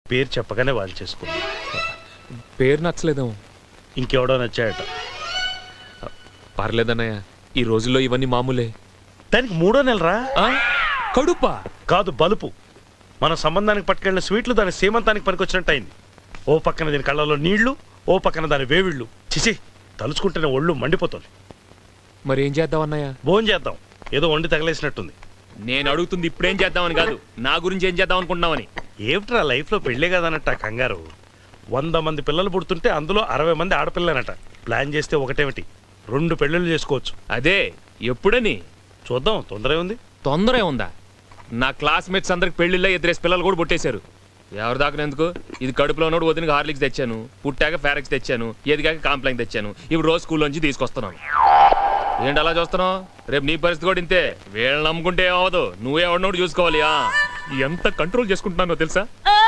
పేరు చెప్పగానే వాళ్ళు చేసుకుంది పేరు నచ్చలేదేమో ఇంకెవడో నచ్చాయట పర్లేదన్నయ్య ఈ రోజుల్లో ఇవన్నీ మామూలే దానికి మూడో నెలరా ఆ? కడుపా కాదు బలుపు మన సంబంధానికి పట్టుకెళ్ళిన స్వీట్లు దాని సీమంతానికి పనికొచ్చినట్టు అయింది ఓ పక్కన దీని కళ్ళలో నీళ్లు ఓ పక్కన దాని వేవిళ్ళు చిచి తలుచుకుంటేనే ఒళ్ళు మండిపోతుంది మరి ఏం చేద్దాం అన్నయ్య భోజనం చేద్దాం ఏదో వండి తగలేసినట్టుంది నేను అడుగుతుంది ఇప్పుడేం చేద్దామని కాదు నా గురించి ఏం చేద్దాం అనుకుంటున్నామని ఏమిట్రా లైఫ్లో పెళ్ళే కదన్నట్ట ఆ కంగారు వంద మంది పిల్లలు పుడుతుంటే అందులో అరవై మంది ఆడపిల్లనట ప్లాన్ చేస్తే ఒకటేమిటి రెండు పెళ్ళిళ్ళు చేసుకోవచ్చు అదే ఎప్పుడని చూద్దాం తొందర ఉంది తొందరే ఉందా నా క్లాస్మేట్స్ అందరికి పెళ్లిళ్ళ ఎదురేసి పిల్లలు కూడా పుట్టేశారు ఎవరు దాకినందుకు ఇది కడుపులో ఉన్నోడు వదిన హార్లిక్స్ తెచ్చాను పుట్టాక ఫారెక్స్ తెచ్చాను ఎదిగాక కాంప్లైంట్ తెచ్చాను ఇప్పుడు రోజు స్కూల్లోంచి తీసుకొస్తున్నాను ఏంటి అలా చూస్తున్నావు రేపు నీ పరిస్థితి కూడా ఇంతే వీళ్ళని నమ్ముకుంటే ఏమవదు నువ్వే ఎవడినోడు చూసుకోవాలి ఆ? ఎంత కంట్రోల్ చేసుకుంటున్నానో తెలుసా ఆ